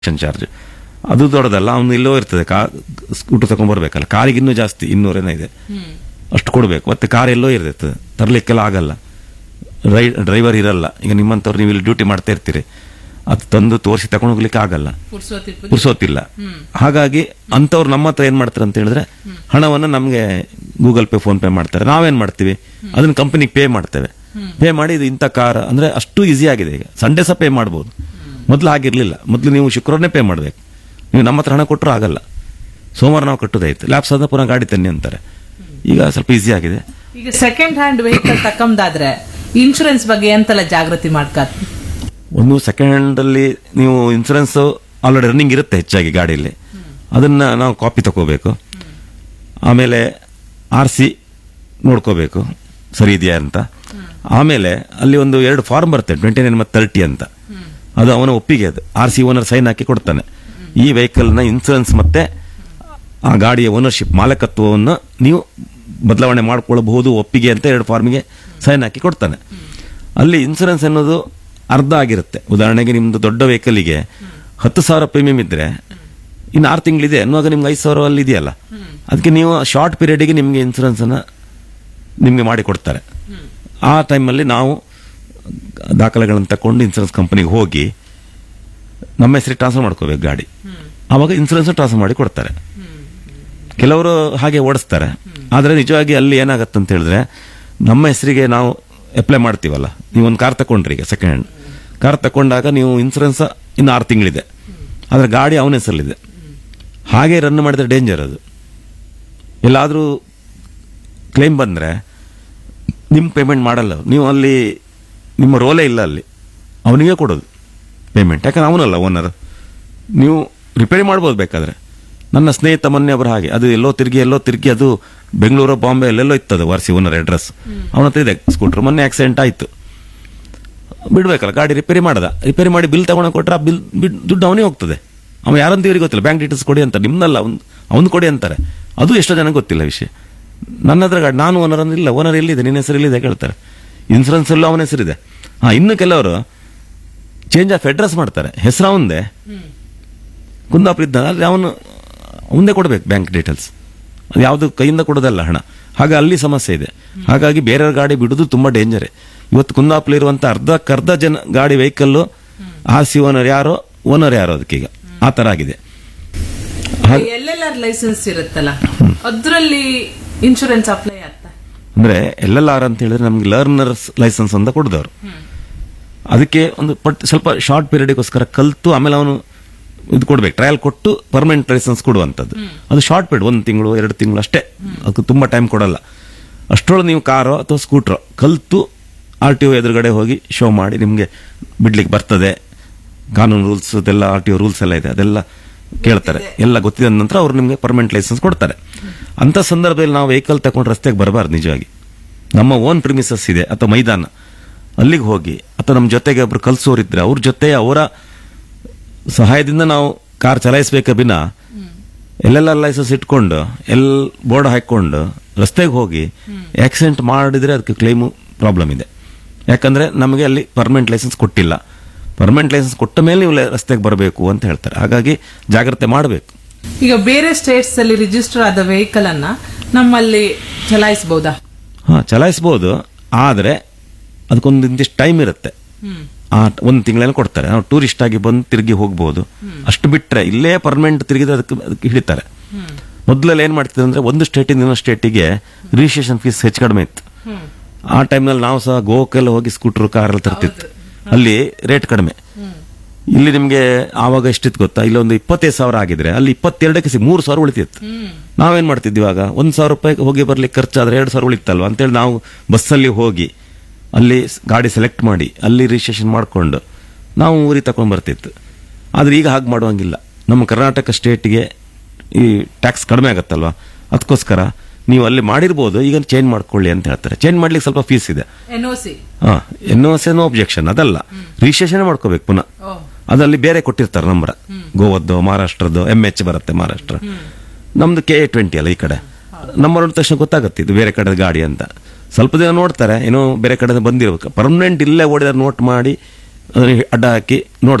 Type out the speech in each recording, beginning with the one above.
Charge ಅದು ದೊಡ್ಡದಲ್ಲ ಅವ್ನು ಇಲ್ಲೋ ಇರ್ತದೆ ಕಾ ಸ್ಕೂಟರ್ ತಗೊಂಡ್ ಬರ್ಬೇಕಲ್ಲ ಕಾರಿಗೆ ಇನ್ನೂ ಜಾಸ್ತಿ ಇನ್ನೂರೇನೋ ಇದೆ ಅಷ್ಟು ಕೊಡಬೇಕು ಮತ್ತೆ ಕಾರ್ ಎಲ್ಲೋ ಇರ್ತದೆ ತರ್ಲಿಕ್ಕೆಲ್ಲ ಆಗಲ್ಲ ರೈ ಡ್ರೈವರ್ ಇರಲ್ಲ ಈಗ ನಿಮ್ಮಂಥವ್ರು ನೀವು ಇಲ್ಲಿ ಡ್ಯೂಟಿ ಮಾಡ್ತಾ ಇರ್ತೀರಿ ಅದು ತಂದು ತೋರಿಸಿ ತಗೊಂಡು ಹೋಗ್ಲಿಕ್ಕೆ ಆಗಲ್ಲ ಪುರ್ಸೋತಿಲ್ಲ ಹಾಗಾಗಿ ಅಂಥವ್ರು ನಮ್ಮ ಹತ್ರ ಏನ್ ಮಾಡ್ತಾರೆ ಅಂತ ಹೇಳಿದ್ರೆ ಹಣವನ್ನು ನಮಗೆ ಗೂಗಲ್ ಪೇ ಫೋನ್ ಪೇ ಮಾಡ್ತಾರೆ ನಾವೇನ್ ಮಾಡ್ತೀವಿ ಅದನ್ನ ಕಂಪನಿಗೆ ಪೇ ಮಾಡ್ತೇವೆ ಪೇ ಮಾಡಿ ಇದು ಇಂಥ ಕಾರ್ ಅಂದ್ರೆ ಅಷ್ಟು ಈಸಿ ಆಗಿದೆ ಈಗ ಸಂಡೇ ಸಹ ಪೇ ಮಾಡ್ಬೋದು ಮೊದಲು ಆಗಿರ್ಲಿಲ್ಲ ಮೊದಲು ನೀವು ಶುಕ್ರವಾರನೇ ಪೇ ಮಾಡ್ಬೇಕು ನೀವು ನಮ್ಮ ಹತ್ರ ಹಣ ಕೊಟ್ಟರು ಆಗಲ್ಲ ಸೋಮವಾರ ನಾವು ಕಟ್ಟೋದಾಯ್ತು ಲ್ಯಾಪ್ಸ್ ಆದ ಪುನಃ ಗಾಡಿ ತನ್ನಿ ಅಂತಾರೆ ಈಗ ಸ್ವಲ್ಪ ಈಸಿ ಆಗಿದೆ ಈಗ ಸೆಕೆಂಡ್ ಹ್ಯಾಂಡ್ ವೆಹಿಕಲ್ ತಕ್ಕಂದಾದ್ರೆ ಇನ್ಶೂರೆನ್ಸ್ ಬಗ್ಗೆ ಎಂತೆಲ್ಲ ಜಾಗೃತಿ ಮಾಡ್ಕಾತ್ ಒಂದು ಸೆಕೆಂಡ್ ಅಲ್ಲಿ ನೀವು ಇನ್ಸೂರೆನ್ಸ್ ಆಲ್ರೆಡಿ ರನ್ನಿಂಗ್ ಇರುತ್ತೆ ಹೆಚ್ಚಾಗಿ ಗಾಡಿಯಲ್ಲಿ ಅದನ್ನ ನಾವು ಕಾಪಿ ತಗೋಬೇಕು ಆಮೇಲೆ ಆರ್ ಸಿ ನೋಡ್ಕೋಬೇಕು ಸರಿ ಇದೆಯಾ ಅಂತ ಆಮೇಲೆ ಅಲ್ಲಿ ಒಂದು ಎರಡು ಫಾರ್ಮ್ ಬರುತ್ತೆ ಟ್ವೆಂಟಿ ನೈನ್ ಮತ್ತು ತರ್ಟಿ ಅಂತ ಅದು ಅವನ ಒಪ್ಪಿಗೆ ಅದು ಆರ್ ಸಿ ಓನರ್ ಸೈನ್ ಹಾಕಿ ಕೊಡ್ತಾನೆ ಈ ವೆಹಿಕಲ್ನ ಇನ್ಸೂರೆನ್ಸ್ ಮತ್ತೆ ಆ ಗಾಡಿಯ ಓನರ್ಶಿಪ್ ಮಾಲಕತ್ವವನ್ನು ನೀವು ಬದಲಾವಣೆ ಮಾಡಿಕೊಳ್ಳಬಹುದು ಒಪ್ಪಿಗೆ ಅಂತ ಎರಡು ಫಾರ್ಮಿಗೆ ಸೈನ್ ಹಾಕಿ ಕೊಡ್ತಾನೆ ಅಲ್ಲಿ ಇನ್ಸೂರೆನ್ಸ್ ಅನ್ನೋದು ಅರ್ಧ ಆಗಿರುತ್ತೆ ಉದಾಹರಣೆಗೆ ನಿಮ್ದು ದೊಡ್ಡ ವೆಹಿಕಲ್ಗೆ ಹತ್ತು ಸಾವಿರ ಪ್ರೀಮಿಯಂ ಇದ್ರೆ ಇನ್ನು ಆರು ತಿಂಗಳಿದೆ ಅನ್ನುವಾಗ ನಿಮ್ಗೆ ಐದು ಸಾವಿರ ಅಲ್ಲಿ ಇದೆಯಲ್ಲ ಅದಕ್ಕೆ ನೀವು ಶಾರ್ಟ್ ಪೀರಿಯಡ್ಗೆ ನಿಮಗೆ ಇನ್ಸೂರೆನ್ಸ್ ಅನ್ನ ನಿಮಗೆ ಮಾಡಿ ಕೊಡ್ತಾರೆ ಆ ಟೈಮಲ್ಲಿ ನಾವು ದಾಖಲೆಗಳನ್ನು ತಕೊಂಡು ಇನ್ಸೂರೆನ್ಸ್ ಕಂಪನಿಗೆ ಹೋಗಿ ನಮ್ಮ ಹೆಸರಿಗೆ ಟ್ರಾನ್ಸ್ಫರ್ ಮಾಡ್ಕೋಬೇಕು ಗಾಡಿ ಆವಾಗ ಇನ್ಸೂರೆನ್ಸ್ ಟ್ರಾನ್ಸ್ಫರ್ ಮಾಡಿ ಕೊಡ್ತಾರೆ ಕೆಲವರು ಹಾಗೆ ಓಡಿಸ್ತಾರೆ ಆದರೆ ನಿಜವಾಗಿ ಅಲ್ಲಿ ಏನಾಗತ್ತೆ ಅಂತ ಹೇಳಿದ್ರೆ ನಮ್ಮ ಹೆಸರಿಗೆ ನಾವು ಅಪ್ಲೈ ಮಾಡ್ತೀವಲ್ಲ ನೀವು ಒಂದು ಕಾರ್ ತಗೊಂಡ್ರಿ ಈಗ ಸೆಕೆಂಡ್ ಹ್ಯಾಂಡ್ ಕಾರ್ ತಗೊಂಡಾಗ ನೀವು ಇನ್ಸೂರೆನ್ಸ್ ಇನ್ನು ಆರು ತಿಂಗಳಿದೆ ಆದರೆ ಗಾಡಿ ಅವನ ಹೆಸರಲ್ಲಿದೆ ಹಾಗೆ ರನ್ ಮಾಡಿದ್ರೆ ಡೇಂಜರ್ ಅದು ಎಲ್ಲಾದರೂ ಕ್ಲೈಮ್ ಬಂದರೆ ನಿಮ್ಮ ಪೇಮೆಂಟ್ ಮಾಡಲ್ಲ ಅವ್ರು. ನೀವು ಅಲ್ಲಿ ನಿಮ್ಮ ರೋಲೇ ಇಲ್ಲ ಅಲ್ಲಿ ಅವನಿಗೆ ಕೊಡೋದು ಪೇಮೆಂಟ್ ಯಾಕಂದ್ರೆ ಅವನಲ್ಲ ಓನರ್ ನೀವು ರಿಪೇರಿ ಮಾಡ್ಬೋದು ಬೇಕಾದ್ರೆ ನನ್ನ ಸ್ನೇಹಿತ ಮೊನ್ನೆ ಒಬ್ಬರು ಹಾಗೆ ಅದು ಎಲ್ಲೋ ತಿರುಗಿ ಎಲ್ಲೋ ತಿರುಗಿ ಅದು ಬೆಂಗಳೂರು ಬಾಂಬೆ ಎಲ್ಲೆಲ್ಲೋ ಇತ್ತದು ವಾರ್ಸಿ ಓನರ್ ಅಡ್ರೆಸ್ ಅವನ ಹತ್ರ ಇದೆ ಸ್ಕೂಟರ್ ಮೊನ್ನೆ ಆಕ್ಸಿಡೆಂಟ್ ಆಯ್ತು ಬಿಡ್ಬೇಕಲ್ಲ ಗಾಡಿ ರಿಪೇರಿ ಮಾಡದ ರಿಪೇರಿ ಮಾಡಿ ಬಿಲ್ ತಗೊಂಡು ಕೊಟ್ರೆ ಆ ಬಿಲ್ ಬಿಡ್ ದುಡ್ಡು ಅವನೇ ಹೋಗ್ತದೆ ಅವ ಯಾರಂತ ಇವ್ರಿಗೆ ಗೊತ್ತಿಲ್ಲ ಬ್ಯಾಂಕ್ ಡೀಟೇಲ್ಸ್ ಕೊಡಿ ಅಂತ ನಿಮ್ದಲ್ಲ ಅವ್ನು ಅವ್ನು ಕೊಡಿ ಅಂತಾರೆ ಅದು ಎಷ್ಟೋ ಜನಕ್ಕೆ ಗೊತ್ತಿಲ್ಲ ವಿಷಯ ನನ್ನ ಹತ್ರ ಗಾಡಿ ನಾನು ಓನರ್ ಇಲ್ಲ ಓನರ್ ಎಲ್ಲಿದೆ ನಿನ್ನ ಹೆಸರು ಎಲ್ಲಿದೆ ಕೇಳ್ತಾರೆ ಇನ್ಸೂರೆನ್ಸ್ ಎಲ್ಲೂ ಅವನ ಹೆಸರಿದೆ ಹಾ ಇನ್ನು ಕೆಲವರು ಚೇಂಜ್ ಆಫ್ ಅಡ್ರೆಸ್ ಮಾಡ್ತಾರೆ ಹೆಸರು ಅವಂದೇ ಕುಂದಾಪುರ ಇದ್ದಾನೆ ಅಲ್ಲಿ ಅವನು ಮುಂದೆ ಕೊಡಬೇಕು ಬ್ಯಾಂಕ್ ಡೀಟೇಲ್ಸ್ ಅದು ಯಾವುದು ಕೈಯಿಂದ ಕೊಡೋದಲ್ಲ ಹಣ ಹಾಗೆ ಅಲ್ಲಿ ಸಮಸ್ಯೆ ಇದೆ ಹಾಗಾಗಿ ಬೇರೆಯವ್ರ ಗಾಡಿ ಬಿಡೋದು ತುಂಬಾ ಡೇಂಜರ್ ಇವತ್ತು ಕುಂದಾಪುರ ಇರುವಂತ ಅರ್ಧಕ್ಕರ್ಧ ಜನ ಗಾಡಿ ವೆಹಿಕಲ್ ಆರ್ ಸಿ ಓನರ್ ಯಾರೋ ಓನರ್ ಯಾರೋ ಅದಕ್ಕೀಗ ಆ ತರ ಆಗಿದೆ ಎಲ್ಲೆಲ್ಲ ಲೈಸೆನ್ಸ್ ಇರುತ್ತಲ್ಲ ಅದ್ರಲ್ಲಿ ಇನ್ಶೂರೆನ್ಸ್ ಅಪ್ಲೈ ಆಗ್ತಾ ಅಂದ್ರೆ ಎಲ್ ಎಲ್ ಆರ್ ಅಂತ ಹೇಳಿದ್ರೆ ನಮ್ಗೆ ಲರ್ನರ್ಸ್ ಲೈಸೆನ್ಸ್ ಅಂತ ಕೊಡಿದವರು ಅದಕ್ಕೆ ಒಂದು ಪಟ್ ಸ್ವಲ್ಪ ಶಾರ್ಟ್ ಪೀರಿಯಡ್ಗೋಸ್ಕರ ಕಲ್ತು ಆಮೇಲೆ ಅವನು ಇದು ಕೊಡ್ಬೇಕು ಟ್ರಯಲ್ ಕೊಟ್ಟು ಪರ್ಮನೆಂಟ್ ಲೈಸೆನ್ಸ್ ಕೊಡುವಂಥದ್ದು ಅದು ಶಾರ್ಟ್ ಪೀರಿಯಡ್ ಒಂದು ತಿಂಗಳು ಎರಡು ತಿಂಗಳು ಅಷ್ಟೇ ಅದಕ್ಕೆ ತುಂಬಾ ಟೈಮ್ ಕೊಡಲ್ಲ ಅಷ್ಟರೊಳಗೆ ನೀವು ಕಾರೋ ಅಥವಾ ಸ್ಕೂಟ್ರೋ ಕಲ್ತು ಆರ್ ಟಿ ಒ ಎದುರುಗಡೆ ಹೋಗಿ ಶೋ ಮಾಡಿ ನಿಮಗೆ ಬಿಡ್ಲಿಕ್ಕೆ ಬರ್ತದೆ ಕಾನೂನು ರೂಲ್ಸ್ ಅದೆಲ್ಲ ಆರ್ ಟಿ ಒ ರೂಲ್ಸ್ ಎಲ್ಲ ಇದೆ ಅದೆಲ್ಲ ಕೇಳ್ತಾರೆ ಎಲ್ಲ ಗೊತ್ತಿದ ನಂತರ ಅವ್ರು ನಿಮಗೆ ಪರ್ಮನೆಂಟ್ ಲೈಸೆನ್ಸ್ ಕೊಡ್ತಾರೆ ಅಂತ ಸಂದರ್ಭದಲ್ಲಿ ನಾವು ವೆಹಿಕಲ್ ತಗೊಂಡು ರಸ್ತೆಗೆ ಬರಬಾರ್ದು ನಿಜವಾಗಿ ನಮ್ಮ ಓನ್ ಪ್ರಿಮಿಸಸ್ ಇದೆ ಅಥವಾ ಮೈದಾನ ಅಲ್ಲಿಗೆ ಹೋಗಿ ಅಥವಾ ನಮ್ಮ ಜೊತೆಗೆ ಒಬ್ರು ಕಲ್ಸೋರಿದ್ರೆ ಅವ್ರ ಜೊತೆ ಅವರ ಸಹಾಯದಿಂದ ನಾವು ಕಾರ್ ಚಲಾಯಿಸಬೇಕ ಬಿನ ಎಲ್ಲೆಲ್ಲ ಲೈಸೆನ್ಸ್ ಇಟ್ಕೊಂಡು ಎಲ್ ಬೋರ್ಡ್ ಹಾಕೊಂಡು ರಸ್ತೆಗೆ ಹೋಗಿ ಆಕ್ಸಿಡೆಂಟ್ ಮಾಡಿದ್ರೆ ಅದಕ್ಕೆ ಕ್ಲೈಮು ಪ್ರಾಬ್ಲಮ್ ಇದೆ ಯಾಕಂದ್ರೆ ನಮಗೆ ಅಲ್ಲಿ ಪರ್ಮನೆಂಟ್ ಲೈಸೆನ್ಸ್ ಕೊಟ್ಟಿಲ್ಲ ಪರ್ಮನೆಂಟ್ ಲೈಸೆನ್ಸ್ ಕೊಟ್ಟ ಮೇಲೆ ನೀವು ಲೆ- ರಸ್ತೆಗೆ ಬರಬೇಕು ಅಂತ ಹೇಳ್ತಾರೆ ಹಾಗಾಗಿ ಜಾಗ್ರತೆ ಮಾಡಬೇಕು ಈಗ ಬೇರೆ ಸ್ಟೇಟ್ಸ್ ಅಲ್ಲಿ ರಿಜಿಸ್ಟರ್ ಆದ ವೆಹಿಕಲ್ ಅನ್ನ ನಮ್ಮಲ್ಲಿ ಚಲಾಯಿಸಬಹುದಾ ಹಾ ಚಲಾಯಿಸಬಹುದು ಆದ್ರೆ ಅದಕ್ಕೊಂದು ಇಂತಿಷ್ಟು ಟೈಮ್ ಇರುತ್ತೆ ಆ ಒಂದು ತಿಂಗಳೇನು ಕೊಡ್ತಾರೆ ನಾವು ಟೂರಿಸ್ಟ್ ಆಗಿ ಬಂದು ತಿರುಗಿ ಹೋಗ್ಬೋದು ಅಷ್ಟು ಬಿಟ್ರೆ ಇಲ್ಲೇ ಪರ್ಮನೆಂಟ್ ತಿರುಗಿದ ಅದಕ್ಕೆ ಅದಕ್ಕೆ ಹಿಡಿತಾರೆ ಮೊದಲೆಲ್ಲ ಏನ್ ಮಾಡ್ತಿದ್ರು ಅಂದ್ರೆ ಒಂದು ಸ್ಟೇಟಿಂದ ಇನ್ನೊಂದು ಸ್ಟೇಟಿಗೆ ರಿಜಿಸ್ಟ್ರೇಷನ್ ಫೀಸ್ ಹೆಚ್ಚು ಕಡಿಮೆ ಇತ್ತು ಆ ಟೈಮ್ನಲ್ಲಿ ನಾವು ಸಹ ಗೋವಾಕ್ಕೆಲ್ಲ ಹೋಗಿ ಸ್ಕೂಟರ್ ಕಾರ್ ಎಲ್ಲ ತರ್ತಿತ್ತು ಅಲ್ಲಿ ರೇಟ್ ಕಡಿಮೆ ಇಲ್ಲಿ ನಿಮ್ಗೆ ಆವಾಗ ಎಷ್ಟಿತ್ತು ಗೊತ್ತಾ ಇಲ್ಲಿ ಒಂದು ಇಪ್ಪತ್ತೈದು ಸಾವಿರ ಆಗಿದ್ರೆ ಅಲ್ಲಿ ಇಪ್ಪತ್ತೆರಡಕ್ಕೆ ಸಿ ಮೂರು ಸಾವಿರ ಉಳಿತಿತ್ತು ನಾವೇನ್ ಮಾಡ್ತಿದ್ವಿ ಇವಾಗ ಒಂದ್ ಸಾವಿರ ರೂಪಾಯಿ ಹೋಗಿ ಬರ್ಲಿಕ್ಕೆ ಖರ್ಚಾದ್ರೆ ಎರಡು ಸಾವಿರ ಉಳಿತಲ್ವಾ ಅಂತೇಳಿ ನಾವು ಬಸ್ಸಲ್ಲಿ ಹೋಗಿ ಅಲ್ಲಿ ಸ್- ಗಾಡಿ ಸೆಲೆಕ್ಟ್ ಮಾಡಿ ಅಲ್ಲಿ ರಿಜಿಸ್ಟ್ರೇಷನ್ ಮಾಡ್ಕೊಂಡು ನಾವು ಊರಿಗೆ ತಗೊಂಡ್ ಬರ್ತಿತ್ತು ಆದ್ರೆ ಈಗ ಹಾಗೆ ಮಾಡುವಂಗಿಲ್ಲ ನಮ್ಮ ಕರ್ನಾಟಕ ಸ್ಟೇಟ್ಗೆ ಈ ಟ್ಯಾಕ್ಸ್ ಕಡಿಮೆ ಆಗತ್ತಲ್ವಾ ಅದಕ್ಕೋಸ್ಕರ ನೀವು ಅಲ್ಲಿ ಮಾಡಿರ್ಬೋದು ಈಗ ಚೇಂಜ್ ಮಾಡ್ಕೊಳ್ಳಿ ಅಂತ ಹೇಳ್ತಾರೆ ಚೇಂಜ್ ಮಾಡ್ಲಿಕ್ಕೆ ಸ್ವಲ್ಪ ಫೀಸ್ ಇದೆ ಎನ್ ಒ ಸಿ ಹಾ ಎನ್ ಓ ನೋ ಒಬ್ಜೆಕ್ಷನ್ ಅದಲ್ಲ ರಿಜಿಸ್ಟ್ರೇಷನ್ ಮಾಡ್ಕೋಬೇಕು ಪುನಃ ಅದಲ್ಲಿ ಬೇರೆ ಕೊಟ್ಟಿರ್ತಾರೆ ನಂಬರ್ ಗೋವದ್ದು ಮಹಾರಾಷ್ಟ್ರದ್ದು ಎಂ ಎಚ್ ಬರುತ್ತೆ ಮಹಾರಾಷ್ಟ್ರ ನಮ್ದು ಕೆ ಎ ಟ್ವೆಂಟಿ ಅಲ್ಲ ಈ ಕಡೆ ನಂಬರ್ ನೋಡಿದ ತಕ್ಷಣ ಗೊತ್ತಾಗುತ್ತೆ ಇದು ಬೇರೆ ಕಡೆ ಗಾಡಿ ಅಂತ ಸ್ವಲ್ಪ ದಿನ ನೋಡ್ತಾರೆ ಏನೋ ಬೇರೆ ಕಡೆ ಬಂದಿರ್ಬೇಕು ಪರ್ಮನೆಂಟ್ ಇಲ್ಲೇ ಓಡಿದ್ರೆ ನೋಟ್ ಮಾಡಿ ಅದನ್ನ ಅಡ್ಡ ಹಾಕಿ ನೋಡ್ತಾರೆ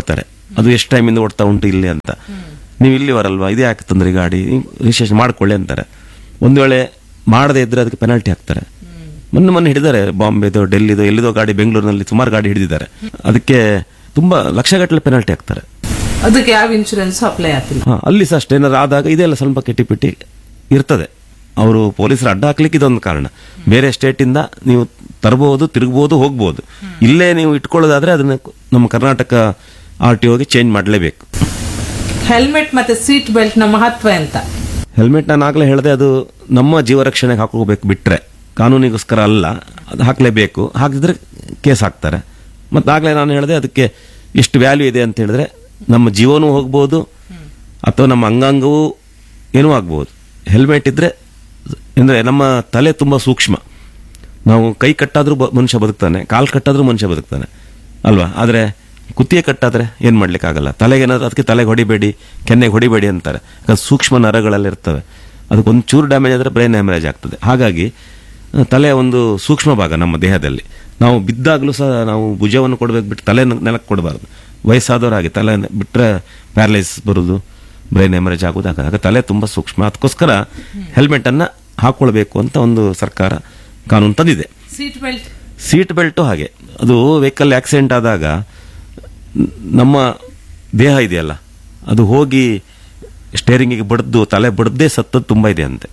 ಅದು ಎಷ್ಟು ಟೈಮಿಂದ ಓಡ್ತಾ ಉಂಟು ಇಲ್ಲಿ ಅಂತ ನೀವು ಇಲ್ಲಿ ಬರಲ್ವಾ ಇದೇ ಯಾಕೆ ತಂದ್ರಿ ಗಾಡಿ ರಿಜಿಸ್ಟ್ರೇಷನ್ ಮಾಡ್ಕೊಳ್ಳಿ ಅಂತಾರೆ ಒಂದು ವೇಳೆ ಮಾಡದೇ ಇದ್ರೆ ಅದಕ್ಕೆ ಪೆನಾಲ್ಟಿ ಹಾಕ್ತಾರೆ ಮೊನ್ನೆ ಮೊನ್ನೆ ಹಿಡಿದಾರೆ ಬಾಂಬೆದು ಡೆಲ್ಲಿದು ಎಲ್ಲಿದೋ ಗಾಡಿ ಬೆಂಗಳೂರಿನಲ್ಲಿ ಸುಮಾರು ಗಾಡಿ ಹಿಡಿದಿದ್ದಾರೆ ಅದಕ್ಕೆ ತುಂಬಾ ಲಕ್ಷಗಟ್ಟಲೆ ಪೆನಾಲ್ಟಿ ಹಾಕ್ತಾರೆ ಅದಕ್ಕೆ ಯಾವ ಇನ್ಶೂರೆನ್ಸ್ ಅಪ್ಲೈ ಆಗ್ತಿಲ್ಲ ಹಾ, ಅಲ್ಲಿ ಸಹ ಅಷ್ಟೇ ಏನಾದ್ರು ಆದಾಗ ಇದೆಲ್ಲ ಸ್ವಲ್ಪ ಕೆಟ್ಟಿಪಿಟ್ಟಿ ಇರ್ತದೆ ಅವರು ಪೊಲೀಸರು ಅಡ್ಡ ಹಾಕ್ಲಿಕ್ಕೆ ಇದೊಂದು ಕಾರಣ ಬೇರೆ ಸ್ಟೇಟ್ ಇಂದ ನೀವು ತರಬಹುದು ತಿರುಗಬಹುದು ಹೋಗ್ಬೋದು ಇಲ್ಲೇ ನೀವು ಇಟ್ಕೊಳ್ಳೋದಾದ್ರೆ ಅದನ್ನ ನಮ್ಮ ಕರ್ನಾಟಕ ಆರ್ ಟಿ ಓಗೆ ಚೇಂಜ್ ಮಾಡಲೇಬೇಕು ಹೆಲ್ಮೆಟ್ ಮತ್ತೆ ಸೀಟ್ ಬೆಲ್ಟ್ ನ ಮಹತ್ವ ಎಂತ ಹೆಲ್ಮೆಟ್ ನಾನು ಆಗ್ಲೇ ಹೇಳಿದೆ ಅದು ನಮ್ಮ ಜೀವ ರಕ್ಷಣೆಗೆ ಹಾಕೋಬೇಕು ಬಿಟ್ರೆ ಕಾನೂನಿಗೋಸ್ಕರ ಅಲ್ಲ ಅದು ಹಾಕ್ಲೇಬೇಕು ಹಾಕಿದ್ರೆ ಕೇಸ್ ಹಾಕ್ತಾರೆ ಮತ್ತೆ ಆಗ್ಲೇ ನಾನು ಹೇಳಿದೆ ಅದಕ್ಕೆ ಎಷ್ಟು ವ್ಯಾಲ್ಯೂ ಇದೆ ಅಂತ ಹೇಳಿದ್ರೆ ನಮ್ಮ ಜೀವನೂ ಹೋಗ್ಬೋದು ಅಥವಾ ನಮ್ಮ ಅಂಗಾಂಗವೂ ಏನೂ ಆಗ್ಬೋದು ಹೆಲ್ಮೆಟ್ ಇದ್ರೆ ಅಂದ್ರೆ ನಮ್ಮ ತಲೆ ತುಂಬಾ ಸೂಕ್ಷ್ಮ ನಾವು ಕೈ ಕಟ್ಟಾದ್ರೂ ಬ- ಮನುಷ್ಯ ಬದುಕ್ತಾನೆ ಕಾಲ್ ಕಟ್ಟಾದ್ರೂ ಮನುಷ್ಯ ಬದುಕ್ತಾನೆ ಅಲ್ವಾ ಆದ್ರೆ ಕುತ್ತಿಗೆ ಕಟ್ಟಾದ್ರೆ ಏನ್ ಮಾಡ್ಲಿಕ್ಕೆ ಆಗಲ್ಲ ತಲೆಗೆ ಏನಾದ್ರು ಅದಕ್ಕೆ ತಲೆಗೆ ಹೊಡಿಬೇಡಿ ಕೆನ್ನೆಗೆ ಹೊಡಿಬೇಡಿ ಅಂತಾರೆ ಯಾಕಂದ್ರೆ ಸೂಕ್ಷ್ಮ ನರಗಳೆಲ್ಲ ಇರ್ತವೆ ಅದಕ್ಕೆ ಒಂದು ಚೂರು ಡ್ಯಾಮೇಜ್ ಆದ್ರೆ ಬ್ರೈನ್ ಡ್ಯಾಮೇಜ್ ಆಗ್ತದೆ ಹಾಗಾಗಿ ಆ, ತಲೆ ಒಂದು ಸೂಕ್ಷ್ಮ ಭಾಗ ನಮ್ಮ ದೇಹದಲ್ಲಿ ನಾವು ಬಿದ್ದಾಗಲೂ ಸಹ ನಾವು ಭುಜವನ್ನು ಕೊಡಬೇಕು ಬಿಟ್ಟು ತಲೆ ನೆಲಕ್ಕೆ ಕೊಡಬಾರ್ದು ವಯಸ್ಸಾದವರಾಗಿ ತಲೆ ಬಿಟ್ರೆ ಪ್ಯಾರಲೈಸ್ ಬರುದು ಬ್ರೈನ್ ಎಮರೇಜ್ ಆಗೋದು ಆಗ ಆಗ ತಲೆ ತುಂಬಾ ಸೂಕ್ಷ್ಮ ಅದಕ್ಕೋಸ್ಕರ ಹೆಲ್ಮೆಟ್ ಅನ್ನ ಹಾಕೊಳ್ಬೇಕು ಅಂತ ಒಂದು ಸರ್ಕಾರ ಕಾನೂನು ತಂದಿದೆ ಸೀಟ್ ಬೆಲ್ಟ್ ಸೀಟ್ ಬೆಲ್ಟು ಹಾಗೆ ಅದು ವೆಹಿಕಲ್ ಆಕ್ಸಿಡೆಂಟ್ ಆದಾಗ ನ್- ನಮ್ಮ ದೇಹ ಇದೆಯಲ್ಲ ಅದು ಹೋಗಿ ಸ್ಟೇರಿಂಗಿಗೆ ಬಡ್ದು ತಲೆ ಬಡ್ದೇ ಸತ್ತದ್ದು ತುಂಬಾ ಇದೆ ಅಂತೆ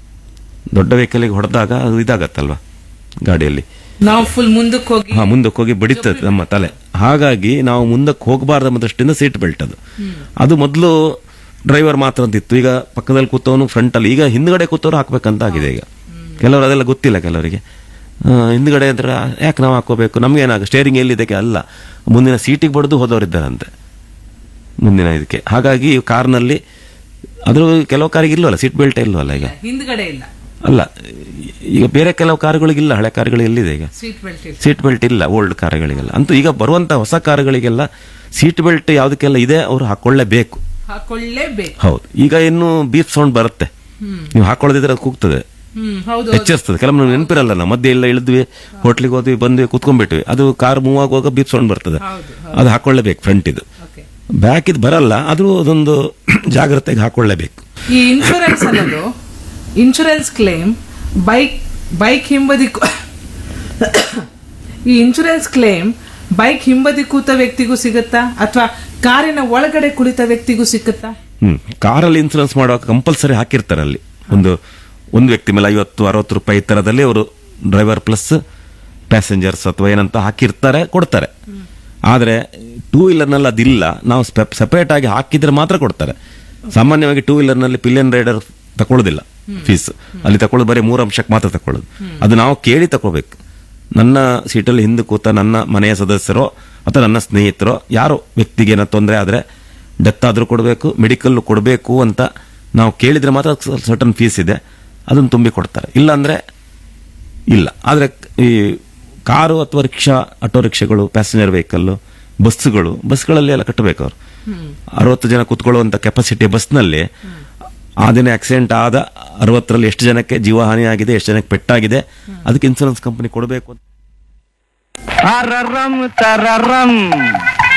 ದೊಡ್ಡ ವೆಹಿಕಲ್ಗೆ ಹೊಡೆದಾಗ ಅದು ಇದಾಗತ್ತಲ್ವಾ ಗಾಡಿಯಲ್ಲಿ ನಾವು ಫುಲ್ ಮುಂದಕ್ಕೆ ಹೋಗಿ ಹಾ ಮುಂದಕ್ಕೆ ಹೋಗಿ ಬಡಿತದೆ ನಮ್ಮ ತಲೆ ಹಾಗಾಗಿ ನಾವು ಮುಂದಕ್ಕೆ ಹೋಗಬಾರ್ದು ಎಂಬ ದೃಷ್ಟಿಯಿಂದ ಸೀಟ್ ಬೆಲ್ಟ್ ಅದು ಅದು ಮೊದಲು ಡ್ರೈವರ್ ಮಾತ್ರ ಅಂತಿತ್ತು ಈಗ ಪಕ್ಕದಲ್ಲಿ ಕೂತವನು ಫ್ರಂಟ್ ಅಲ್ಲಿ ಈಗ ಹಿಂದ್ಗಡೆ ಕೂತವ್ರು ಹಾಕ್ಬೇಕಂತ ಆಗಿದೆ ಈಗ ಕೆಲವರು ಅದೆಲ್ಲ ಗೊತ್ತಿಲ್ಲ ಕೆಲವರಿಗೆ ಆ, ಹಿಂದ್ಗಡೆ ಅಂದ್ರೆ ಯಾಕೆ ನಾವು ಹಾಕೋಬೇಕು ನಮ್ಗೆ ಏನಾಗ ಸ್ಟೇರಿಂಗ್ ಎಲ್ಲಿದ್ದಕ್ಕೆ ಅಲ್ಲ ಮುಂದಿನ ಸೀಟಿಗೆ ಬಡ್ದು ಹೋದವರಿದ್ದಾರಂತೆ ಮುಂದಿನ ಇದಕ್ಕೆ ಹಾಗಾಗಿ ಕಾರ್ನಲ್ಲಿ ಅದ್ರ ಕೆಲವು ಕಾರಿಗೆ ಇಲ್ವಲ್ಲ ಸೀಟ್ ಬೆಲ್ಟ್ ಇಲ್ವಲ್ಲ ಈಗ ಹಿಂದ್ಗಡೆ ಇಲ್ಲ ಅಲ್ಲ ಈಗ ಬೇರೆ ಕೆಲವು ಕಾರುಗಳಿಗಿಲ್ಲ ಹಳೆ ಕಾರುಗಳು ಎಲ್ಲಿದೆ ಈಗ ಸೀಟ್ ಬೆಲ್ಟ್ ಇಲ್ಲ ಸೀಟ್ ಬೆಲ್ಟ್ ಇಲ್ಲ ಓಲ್ಡ್ ಕಾರುಗಳಿಗೆಲ್ಲ ಅಂತೂ ಈಗ ಬರುವಂತ ಹೊಸ ಕಾರುಗಳಿಗೆಲ್ಲ ಸೀಟ್ ಬೆಲ್ಟ್ ಯಾವ್ದಕ್ಕೆಲ್ಲ ಇದೆ ಅವರು ಹಾಕೊಳ್ಳೇಬೇಕು ಹಾಕೊಳ್ಳೇಬೇಕು ಹೌದು ಈಗ ಇನ್ನು ಬೀಪ್ ಸೌಂಡ್ ಬರುತ್ತೆ ನೀವು ಹಾಕೊಳ್ಳದಿದ್ರೆ ಅದು ಕೂಗ್ತದೆ ಹ್ಮ್ ಹೌದು ಎಚ್ಚರಿಸ್ತದೆ ಕೆಲವೊಮ್ಮೆ ನೆನಪಿರಲ್ಲ ನಾವು ಮಧ್ಯೆ ಎಲ್ಲ ಇಳಿದ್ವಿ ಹೋಟ್ಲಿಗೆ ಹೋದ್ವಿ ಬಂದ್ವಿ ಕುತ್ಕೊಂಡ್ಬಿಟ್ವಿ ಅದು ಕಾರ್ ಮೂವ್ ಆಗುವಾಗ ಬೀಪ್ ಸೌಂಡ್ ಬರ್ತದೆ ಹೌದು ಅದು ಹಾಕೊಳ್ಳೇಬೇಕು ಫ್ರಂಟ್ ಇದು ಓಕೆ ಬ್ಯಾಕ್ ಇದು ಬರಲ್ಲ ಆದ್ರೂ ಅದೊಂದು ಜಾಗ್ರತೆಗೆ ಹಾಕೊಳ್ಳೇಬೇಕು ಈ ಇನ್ಶೂರೆನ್ಸ್ ಅನ್ನೋದು ಇನ್ಶೂರೆನ್ಸ್ ಕ್ಲೇಮ್ ಬೈಕ್ ಬೈಕ್ ಹಿಂಬದಿ ಕು- ಈ ಇನ್ಶೂರೆನ್ಸ್ ಕ್ಲೇಮ್ ಬೈಕ್ ಹಿಂಬದಿ ಕೂತ ವ್ಯಕ್ತಿಗೂ ಸಿಗುತ್ತಾ ಅಥವಾ ಕಾರಿನ ಒಳಗಡೆ ಕುಳಿತ ವ್ಯಕ್ತಿಗೂ ಸಿಕ್ಕುತ್ತಾ ಹ್ಮ್ ಕಾರಲ್ಲಿ ಇನ್ಸೂರೆನ್ಸ್ ಮಾಡುವಾಗ ಕಂಪಲ್ಸರಿ ಹಾಕಿರ್ತಾರೆ ಅಲ್ಲಿ ಒಂದು ಒಂದು ವ್ಯಕ್ತಿ ಮೇಲೆ ಐವತ್ತು ಅರವತ್ತು ರೂಪಾಯಿ ತರದಲ್ಲಿ ಅವರು ಡ್ರೈವರ್ ಪ್ಲಸ್ ಪ್ಯಾಸೆಂಜರ್ಸ್ ಅಥವಾ ಏನಂತ ಹಾಕಿರ್ತಾರೆ ಕೊಡ್ತಾರೆ ಆದ್ರೆ ಟೂ ವೀಲರ್ನಲ್ಲಿ ಅದಿಲ್ಲ ನಾವು ಸೆಪರೇಟ್ ಆಗಿ ಹಾಕಿದ್ರೆ ಮಾತ್ರ ಕೊಡ್ತಾರೆ ಸಾಮಾನ್ಯವಾಗಿ ಟೂ ವೀಲರ್ನಲ್ಲಿ ಪಿಲಿಯನ್ ರೈಡರ್ ತಕೊಳ್ಳೋದಿಲ್ಲ ಫೀಸ್ ಅಲ್ಲಿ ತಕೊಳ್ಳೋದು ಬರೀ ಮೂರು ಅಂಶಕ್ಕೆ ಮಾತ್ರ ತಕೊಳ್ಳೋದು ಅದು ನಾವು ಕೇಳಿ ತಗೋಬೇಕು ನನ್ನ ಸೀಟಲ್ಲಿ ಹಿಂದೆ ಕೂತ ನನ್ನ ಮನೆಯ ಸದಸ್ಯರೋ ಅಥವಾ ನನ್ನ ಸ್ನೇಹಿತರೋ ಯಾರೋ ವ್ಯಕ್ತಿಗೆ ಏನೋ ತೊಂದರೆ ಆದ್ರೆ ಡೆತ್ ಆದ್ರೂ ಕೊಡಬೇಕು ಮೆಡಿಕಲ್ ಕೊಡಬೇಕು ಅಂತ ನಾವು ಕೇಳಿದ್ರೆ ಮಾತ್ರ ಸರ್ಟನ್ ಫೀಸ್ ಇದೆ ಅದನ್ನು ತುಂಬಿ ಕೊಡ್ತಾರೆ ಇಲ್ಲ ಅಂದ್ರೆ ಇಲ್ಲ ಆದ್ರೆ ಈ ಕಾರು ಅಥವಾ ರಿಕ್ಷಾ ಆಟೋ ರಿಕ್ಷಾಗಳು ಪ್ಯಾಸೆಂಜರ್ ವೆಹಿಕಲ್ ಬಸ್ಸುಗಳು ಬಸ್ಗಳಲ್ಲಿ ಎಲ್ಲ ಕಟ್ಟಬೇಕು ಅವರು ಅರವತ್ತು ಜನ ಕುತ್ಕೊಳ್ಳುವಂತ ಕೆಪಾಸಿಟಿ ಬಸ್ನಲ್ಲಿ ಆ ದಿನ ಆಕ್ಸಿಡೆಂಟ್ ಆದ ಅರವತ್ತರಲ್ಲಿ ಎಷ್ಟು ಜನಕ್ಕೆ ಜೀವಹಾನಿ ಆಗಿದೆ ಎಷ್ಟು ಜನಕ್ಕೆ ಪೆಟ್ಟಾಗಿದೆ ಅದಕ್ಕೆ ಇನ್ಸೂರೆನ್ಸ್ ಕಂಪನಿ ಕೊಡಬೇಕು ಅಂತ Tararam, tararam.